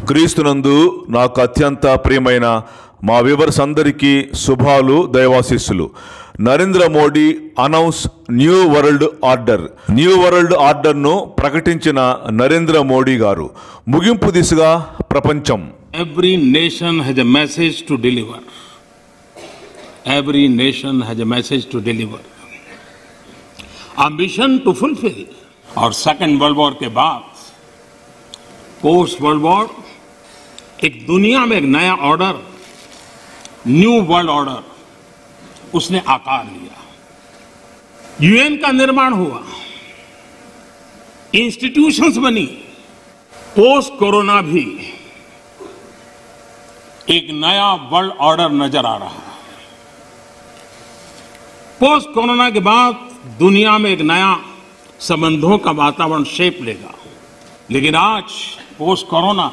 క్రీస్తునందు నాకు అత్యంత ప్రియమైన మా వివర్స్ అందరికీ శుభాలు దైవాశీస్సులు Narendra Modi announce new world order new world ఆర్డర్ను ప్రకటించిన నరేంద్ర మోడీ గారు ముగింపు దిశగా ప్రపంచం Every nation has a message to deliver. Every nation has a message to deliver. A mission to fulfill. और सेकेंड वर्ल्ड वॉर के बाद पोस्ट वर्ल्ड वॉर एक दुनिया में एक नया ऑर्डर न्यू वर्ल्ड ऑर्डर उसने आकार लिया यूएन का निर्माण हुआ इंस्टीट्यूशंस बनी पोस्ट कोरोना भी एक नया वर्ल्ड ऑर्डर नजर आ रहा है पोस्ट कोरोना के बाद दुनिया में एक नया संबंधों का वातावरण शेप लेगा लेकिन आज पोस्ट कोरोना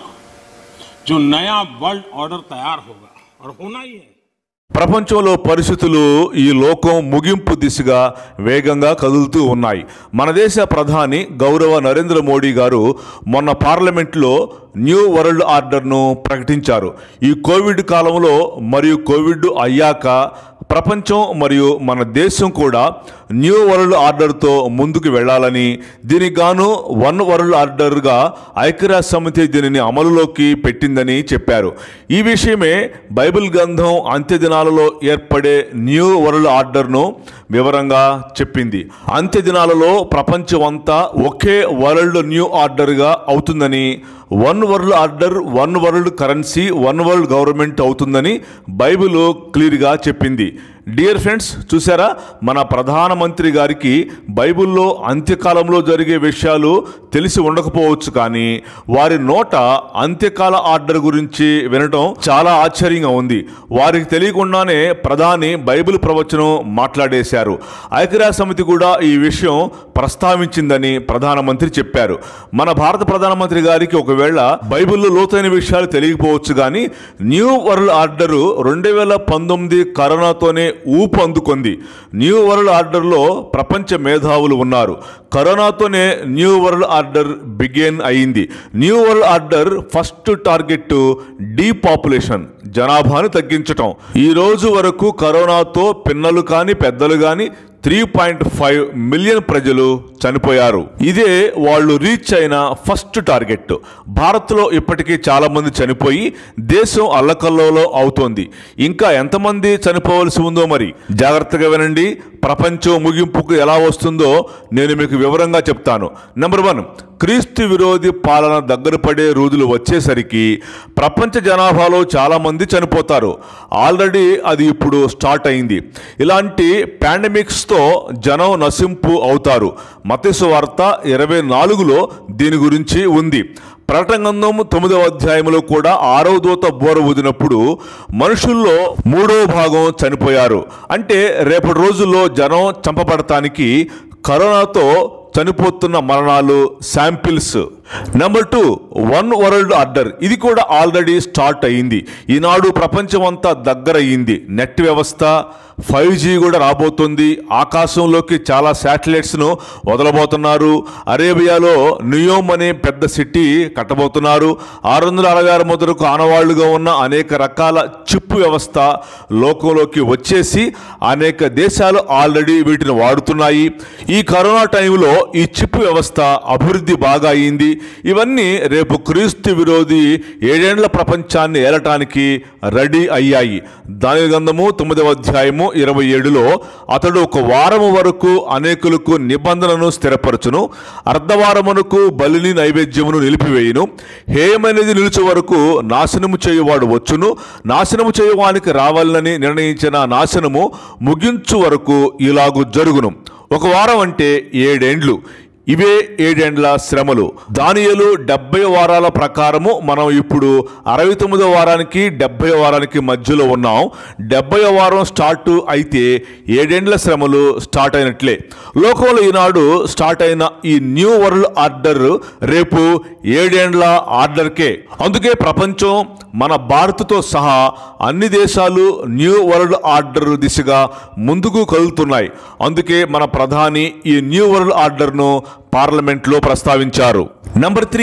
जो नया वर्ल्ड ऑर्डर तैयार होगा और होना ही है ప్రపంచంలో పరిస్థితులు ఈ లోకం ముగింపు దిశగా వేగంగా కదులుతూ ఉన్నాయి మన దేశ ప్రధాని గౌరవ నరేంద్ర మోడీ గారు మొన్న పార్లమెంట్లో న్యూ వరల్డ్ ఆర్డర్ను ప్రకటించారు ఈ కోవిడ్ కాలంలో మరియు కోవిడ్ అయ్యాక ప్రపంచం మరియు మన దేశం కూడా న్యూ వరల్డ్ ఆర్డర్తో ముందుకు వెళ్ళాలని దీనికి గాను వన్ వరల్డ్ ఆర్డర్గా ఐక్యరాజ్య సమితి దీనిని అమలులోకి పెట్టిందని చెప్పారు ఈ విషయమే బైబిల్ గ్రంథం అంత్య దినాలలో ఏర్పడే న్యూ వరల్డ్ ఆర్డర్ను వివరంగా చెప్పింది అంత్య దినాలలో ప్రపంచం అంతా ఒకే వరల్డ్ న్యూ ఆర్డర్గా అవుతుందని one world order one world currency one world government అవుతుందని బైబిల్ క్లియర్గా చెప్పింది డియర్ ఫ్రెండ్స్ చూసారా మన ప్రధానమంత్రి గారికి బైబిల్లో అంత్యకాలంలో జరిగే విషయాలు తెలిసి ఉండకపోవచ్చు కానీ వారి నోట అంత్యకాల ఆర్డర్ గురించి వినటం చాలా ఆశ్చర్యంగా ఉంది వారికి తెలియకుండానే ప్రధాని బైబిల్ ప్రవచనం మాట్లాడేశారు ఐక్యరాజ్య సమితి కూడా ఈ విషయం ప్రస్తావించిందని ప్రధానమంత్రి చెప్పారు మన భారత ప్రధానమంత్రి గారికి ఒకవేళ బైబిల్లో లోతైన విషయాలు తెలియకపోవచ్చు కానీ న్యూ వరల్డ్ ఆర్డర్ రెండు వేల పంతొమ్మిది కరోనాతోనే ఊపు అందుకుంది న్యూ వరల్డ్ ఆర్డర్లో ప్రపంచ మేధావులు ఉన్నారు కరోనాతోనే న్యూ వరల్డ్ ఆర్డర్ బిగేన్ అయింది new world order first target depopulation జనాభాను తగ్గించటం ఈ రోజు వరకు కరోనాతో పిన్నలు కానీ పెద్దలు కానీ త్రీ పాయింట్ ఫైవ్ మిలియన్ ప్రజలు చనిపోయారు ఇదే వాళ్ళు రీచ్ అయిన ఫస్ట్ టార్గెట్ భారత్లో ఇప్పటికీ చాలా మంది చనిపోయి దేశం అల్లకల్లోలో అవుతోంది ఇంకా ఎంతమంది చనిపోవలసి ఉందో మరి జాగ్రత్తగా వినండి ప్రపంచం ముగింపుకు ఎలా వస్తుందో నేను మీకు వివరంగా చెప్తాను నెంబర్ వన్ క్రీస్తు విరోధి పాలన దగ్గర పడే రోజులు వచ్చేసరికి ప్రపంచ జనాభాలో చాలా మంది చనిపోతారు ఆల్రెడీ అది ఇప్పుడు స్టార్ట్ అయింది ఇలాంటి పాండమిక్స్తో జనం నశింపు అవుతారు మతేసు వార్త ఇరవై నాలుగులో దీని గురించి ఉంది ప్రకటన గ్రంథం తొమ్మిదవ అధ్యాయంలో కూడా ఆరో దూత బోర ఊదినప్పుడు మనుషుల్లో మూడో భాగం చనిపోయారు అంటే రేపటి రోజుల్లో జనం చంపబడటానికి కరోనాతో చనిపోతున్న మరణాలు samples number two one world order ఇది కూడా ఆల్రెడీ స్టార్ట్ అయ్యింది ఈనాడు ప్రపంచం అంతా దగ్గర అయ్యింది నెట్ వ్యవస్థ ఫైవ్ జీ కూడా రాబోతుంది ఆకాశంలోకి చాలా శాటిలైట్స్ను వదలబోతున్నారు అరేబియాలో న్యూయోమ్ అనే పెద్ద సిటీ కట్టబోతున్నారు ఆరు వందల అరవై ఆరు మొదలకు ఆనవాళ్లుగా ఉన్న అనేక రకాల చిప్పు వ్యవస్థ లోకంలోకి వచ్చేసి అనేక దేశాలు ఆల్రెడీ వీటిని వాడుతున్నాయి ఈ కరోనా టైంలో ఈ చిప్ వ్యవస్థ అభివృద్ధి బాగా అయింది ఇవన్నీ రేపు క్రీస్తు విరోధి ఏడేండ్ల ప్రపంచాన్ని ఏలటానికి రెడీ అయ్యాయి దాని గంధము తొమ్మిదవ అధ్యాయము ఇరవై ఏడులో అతడు ఒక వారము వరకు అనేకులకు నిబంధనను స్థిరపరచును అర్ధవారమునకు బలిని నైవేద్యమును నిలిపివేయును హేయమైనది నిలుచు వరకు నాశనము చేయువాడు వచ్చును నాశనము చేయువానికి రావాలని నిర్ణయించిన నాశనము ముగించు వరకు ఇలాగు జరుగును ఒక వారం అంటే ఏడేండ్లు ఇవే ఏడేండ్ల శ్రమలు దానియలు డెబ్బై వారాల ప్రకారము మనం ఇప్పుడు అరవై తొమ్మిదో వారానికి డెబ్బై వారానికి మధ్యలో ఉన్నాం డెబ్బై వారం స్టార్ట్ అయితే ఏడేండ్ల శ్రమలు స్టార్ట్ అయినట్లే లోకంలో ఈనాడు స్టార్ట్ అయిన ఈ న్యూ వరల్డ్ ఆర్డర్ రేపు ఏడేండ్ల ఆర్డర్కే అందుకే ప్రపంచం మన భారత్తో సహా అన్ని దేశాలు న్యూ వరల్డ్ ఆర్డర్ దిశగా ముందుకు కదులుతున్నాయి అందుకే మన ప్రధాని ఈ న్యూ వరల్డ్ ఆర్డర్ను పార్లమెంట్లో ప్రస్తావించారు number three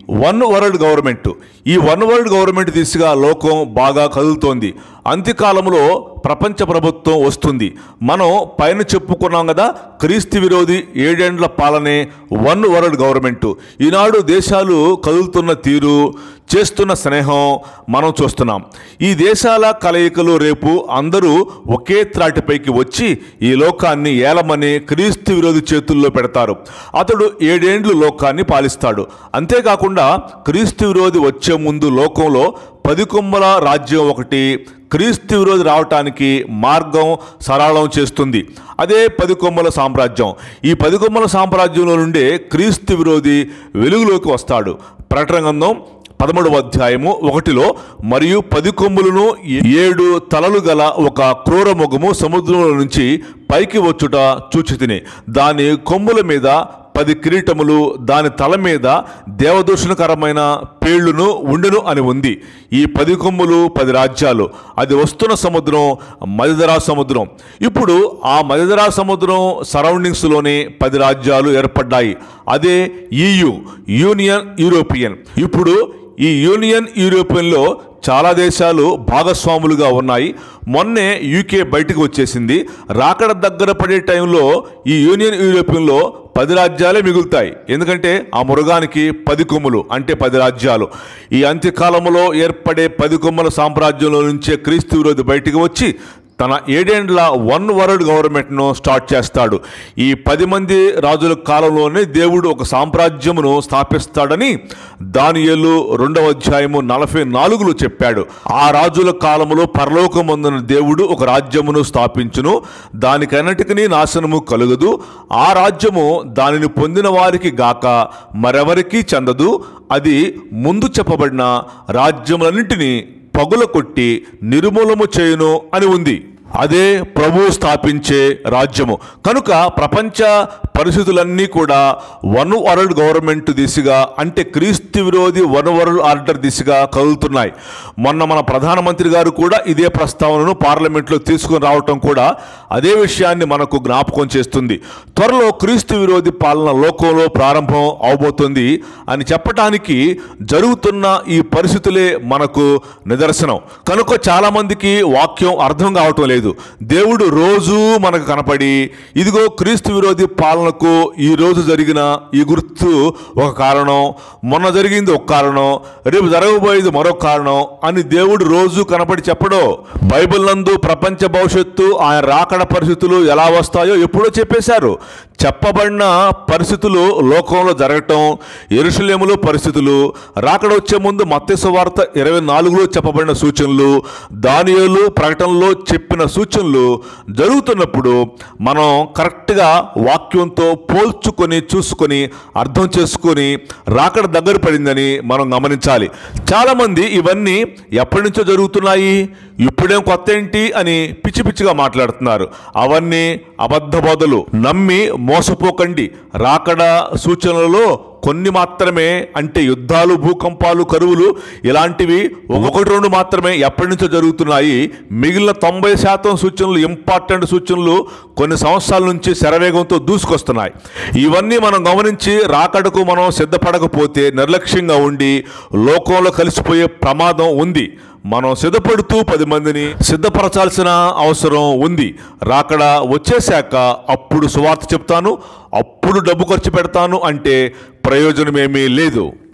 one world government ఈ వన్ వరల్డ్ గవర్నమెంట్ దిశగా లోకం బాగా కదులుతోంది అంత్యకాలంలో ప్రపంచ ప్రభుత్వం వస్తుంది మనం పైన చెప్పుకున్నాం కదా క్రీస్తు విరోధి ఏడేండ్ల పాలనే వన్ వరల్డ్ గవర్నమెంట్ ఈనాడు దేశాలు కదులుతున్న తీరు చేస్తున్న స్నేహం మనం చూస్తున్నాం ఈ దేశాల కలయికలు రేపు అందరూ ఒకే త్రాటిపైకి వచ్చి ఈ లోకాన్ని ఏలమని క్రీస్తు విరోధి చేతుల్లో పెడతారు అతడు ఏడేండ్లు లోకాన్ని పాలిస్తాడు అంతేకాకుండా క్రీస్తు విరోధి వచ్చే ముందు లోకంలో పది కొమ్మల రాజ్యం ఒకటి క్రీస్తు విరోధి రావటానికి మార్గం సరళం చేస్తుంది అదే పది కొమ్మల సామ్రాజ్యం ఈ పది కొమ్మల సామ్రాజ్యంలో నుండే క్రీస్తు విరోధి వెలుగులోకి వస్తాడు ప్రకటన గ్రంథం పదమూడవ అధ్యాయము ఒకటిలో మరియు పది కొమ్ములను ఏడు తలలు గల ఒక క్రూర మొగము సముద్రంలో నుంచి పైకి వచ్చుట చూచితిని దాని కొమ్ముల మీద పది కిరీటములు దాని తల మీద దేవదూషణకరమైన పేళ్లును ఉండును అని ఉంది ఈ పది కొమ్ములు పది రాజ్యాలు అది వస్తున్న సముద్రం మదిదరా సముద్రం ఇప్పుడు ఆ మదిదరా సముద్రం సరౌండింగ్స్లోనే పది రాజ్యాలు ఏర్పడ్డాయి అదే ఈయు యూనియన్ యూరోపియన్ ఇప్పుడు ఈ యూనియన్ యూరోపియన్లో చాలా దేశాలు భాగస్వాములుగా ఉన్నాయి మొన్నే యూకే బయటకు వచ్చేసింది రాకడ దగ్గర పడే టైంలో ఈ యూనియన్ యూరోపియన్లో పది రాజ్యాలే మిగులుతాయి ఎందుకంటే ఆ మృగానికి పది కొమ్ములు అంటే పది రాజ్యాలు ఈ అంత్యకాలంలో ఏర్పడే పది కొమ్మల సామ్రాజ్యంలో నుంచే క్రీస్తు విరోధి బయటికి వచ్చి తన ఏడేండ్ల వన్ వరల్డ్ గవర్నమెంట్ను స్టార్ట్ చేస్తాడు ఈ పది మంది రాజుల కాలంలోనే దేవుడు ఒక సామ్రాజ్యమును స్థాపిస్తాడని దానియేలు రెండవ అధ్యాయము నలభై నాలుగులో చెప్పాడు ఆ రాజుల కాలములో పరలోకమందున దేవుడు ఒక రాజ్యమును స్థాపించును దానికన్నిటికీ నాశనము కలుగదు ఆ రాజ్యము దానిని పొందిన వారికి గాక మరెవరికీ చెందదు అది ముందు చెప్పబడిన రాజ్యములన్నింటినీ పగుల కొట్టి నిర్మూలము చేయును అని ఉంది అదే ప్రభు స్థాపించే రాజ్యము కనుక ప్రపంచ పరిస్థితులన్నీ కూడా వన్ వరల్డ్ గవర్నమెంట్ దిశగా అంటే క్రీస్తు విరోధి వన్ వరల్డ్ ఆర్డర్ దిశగా కదులుతున్నాయి మొన్న మన ప్రధానమంత్రి గారు కూడా ఇదే ప్రస్తావనను పార్లమెంట్లో తీసుకుని రావటం కూడా అదే విషయాన్ని మనకు జ్ఞాపకం చేస్తుంది త్వరలో క్రీస్తు విరోధి పాలన లోకంలో ప్రారంభం అవబోతుంది అని చెప్పటానికి జరుగుతున్న ఈ పరిస్థితులే మనకు నిదర్శనం కనుక చాలా మందికి వాక్యం అర్థం కావటం లేదు దేవుడు రోజు మనకు కనపడి ఇదిగో క్రీస్తు విరోధి పాలనకు ఈ రోజు జరిగిన ఈ గుర్తు ఒక కారణం మొన్న జరిగింది ఒక కారణం రేపు జరగబోయేది మరొక కారణం అని దేవుడు రోజు కనపడి చెప్పడో బైబిల్ నందు ప్రపంచ భవిష్యత్తు ఆయన రాకడ పరిస్థితులు ఎలా వస్తాయో ఎప్పుడో చెప్పేశారు చెప్పబడిన పరిస్థితులు లోకంలో జరగటం ఎరుషలేములో పరిస్థితులు రాకడ వచ్చే ముందు మత్స్య వార్త ఇరవై నాలుగులో చెప్పబడిన సూచనలు దానియేలు ప్రకటనలో చెప్పిన సూచనలు జరుగుతున్నప్పుడు మనం కరెక్ట్గా వాక్యంతో పోల్చుకొని చూసుకొని అర్థం చేసుకొని రాకడ దగ్గర పడిందని మనం గమనించాలి చాలామంది ఇవన్నీ ఎప్పటి నుంచో జరుగుతున్నాయి ఇప్పుడేం కొత్త ఏంటి అని పిచ్చి పిచ్చిగా మాట్లాడుతున్నారు అవన్నీ అబద్ధ బోధలు నమ్మి మోసపోకండి రాకడ సూచనలలో కొన్ని మాత్రమే అంటే యుద్ధాలు భూకంపాలు కరువులు ఇలాంటివి ఒకటి రెండు మాత్రమే ఎప్పటి నుంచో జరుగుతున్నాయి మిగిలిన తొంభై శాతం సూచనలు ఇంపార్టెంట్ సూచనలు కొన్ని సంవత్సరాల నుంచి శరవేగంతో దూసుకొస్తున్నాయి ఇవన్నీ మనం గమనించి రాకడకు మనం సిద్ధపడకపోతే నిర్లక్ష్యంగా ఉండి లోకంలో కలిసిపోయే ప్రమాదం ఉంది మనం సిద్ధపడుతూ పది మందిని సిద్ధపరచాల్సిన అవసరం ఉంది రాకడ వచ్చేశాక అప్పుడు సువార్త చెప్తాను అప్పుడు డబ్బు ఖర్చు పెడతాను అంటే ప్రయోజనమేమీ లేదు